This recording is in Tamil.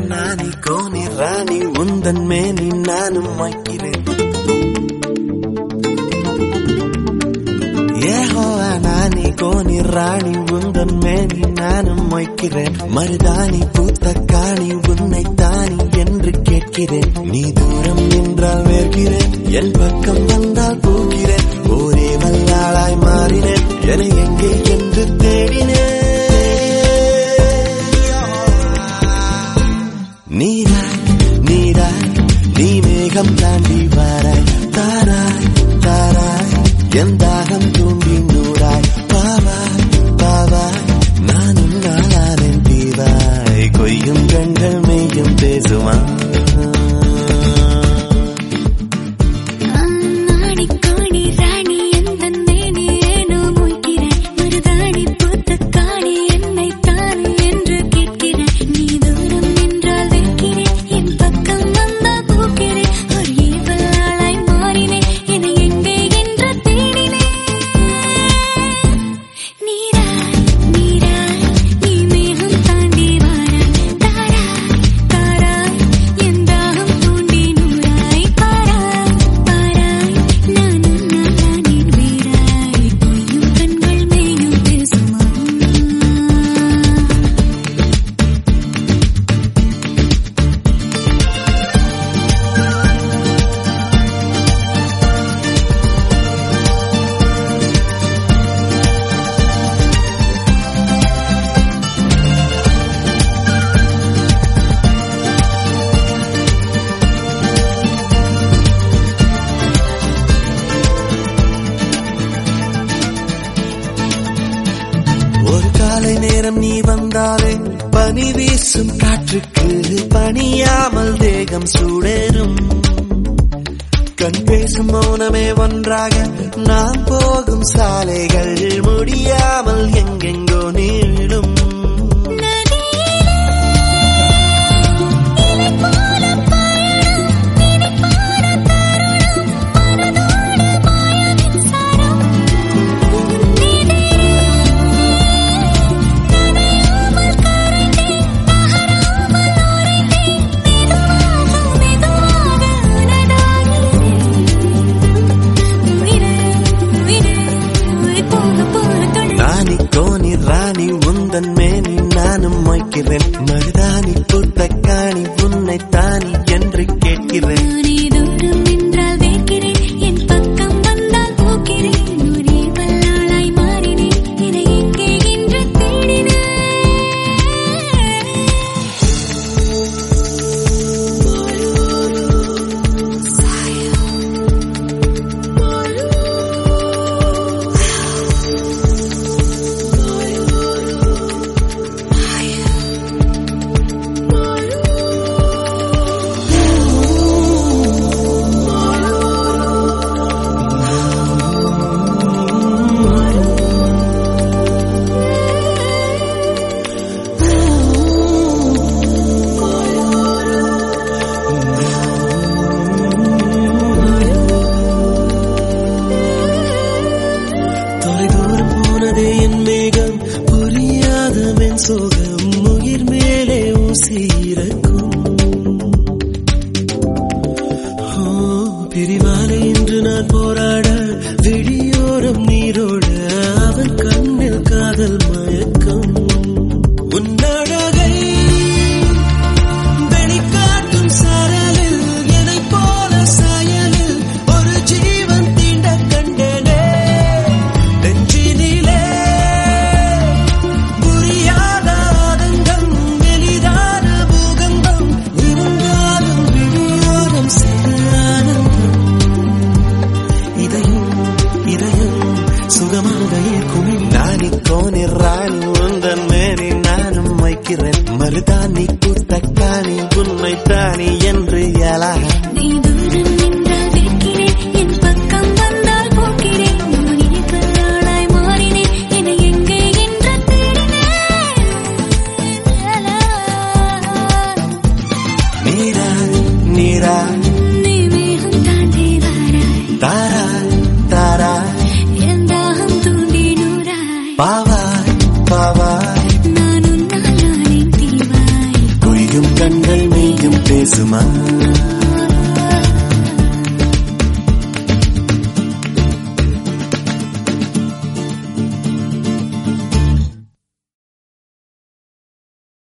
நானி கோனி ராணி உந்தன் மேனி நானும் வைக்கிறேன் ஏஹோவா நானி கோனி ராணி உந்தன் மேனி நானும் வைக்கிறேன் மருதாணி பூத்த காணி உன்னை தானி என்று கேட்கிறேன் நீ தூரம் நின்றால் வேர்கிறேன் என் பக்கம் வந்தால் போகிறேன் ஒரே வல்லாளாய் மாறினேன் என எங்கே என்று தேடினேன் நீராய் நீராய் நீ மேகம் தாண்டி வாராய் தாராய் தாராய் என் தாகம் தூண்டி நூறாய் பாவாய் பாவாய் நானும் நாளானேன் தீவாய் கொய்யும் கண்கள் மெய்யும் பேசுமா நாணி கோணி ராணி எந்தன் மேனி ஏனோ மொய்கிறேன் மருதாணி பூத்த காணி என்னை தானே என்று கேட்கிறேன் நீ தூரம் நின்றால் வைக்கிறேன் என் பக்கம் வந்தால் போக்கிறேன் ஒரு ஈவலாளாய் மாறினேன் என எங்கே என்று தேடினேன் நீராய் நீராய் நீ மேகம் தாண்டி வாராய் தாராய் தாராய் என் தாகம் தூண்டி நூறாய் பாராய் பாராய் நானும் நானானேன் வீராய் பொய்யும் கண்கள் மேயும் பேசுமா ஒரு காலை நேரம் நீ வந்தாலே பனி வீசும் காற்றுக்கு பணியாமல் தேகம் சூடேறும் கண் பேசும் மௌனமே ஒன்றாக நாம் போகும் சாலைகள் முடியாமல் எங்கெங்கோ நீளும் நானி கோனி ராணி உந்தன் மேனி நானும் மொய்க்கிறேன் மருதாணி பூத்த காணி உன்னை தானி என்று கேட்கிறேன் நீ தூரம் நின்றால் வேர்க்கிறேன் என் பக்கம் வந்தால் போக்கிறேன் ஒரே வல்லாளாய் மாறினேன் என எங்கே என்று தேடினேன் தொலைதூரம் போனதே என் மேகம் புரியாத மென் சோகம் உயிர் மேலே ஊசியிறக்கும் ஓ, பிரிவாலே இன்று நான் போராட விழியோரம் நீரோட அவன் கண்ணில் காதல் மயக்கம் உன்னழகை வெளிக்காட்டும் சாரலில் எனைப் போல சாயலில் ஒரு ஜீவன் தீண்ட கண்டனே நெஞ்சினிலே புரியாத ஆதங்கம் எளிதான பூகம்பம் இருந்தாலும் விழியோரம் சிறு ஆனந்தம் இதயம் இதயம் சுகமாக இருக்கும் நானி கோனி ராணி உந்தன் மேனி நானும் வைக்கிறேன் மருதாணி பூத்த காணி உண்மை தானி என்று எழாக நீ தூரம் நின்றால் வேர்க்கிறேன் என் பக்கம் வந்தால் போக்கிறேன் உன்னை வல்லாளாய் மாறினேன் என எங்கே என்று தேடினேன் நீராய் நீராய் நீ மேகம் தாண்டி வாராய் தாராய் தாராய் என் தாகம் தூண்டி நூறாய் பாவாய் பாவாய் நான் உன்னால் நானே தீவாய் குயிலும் கண்கள் சும்மா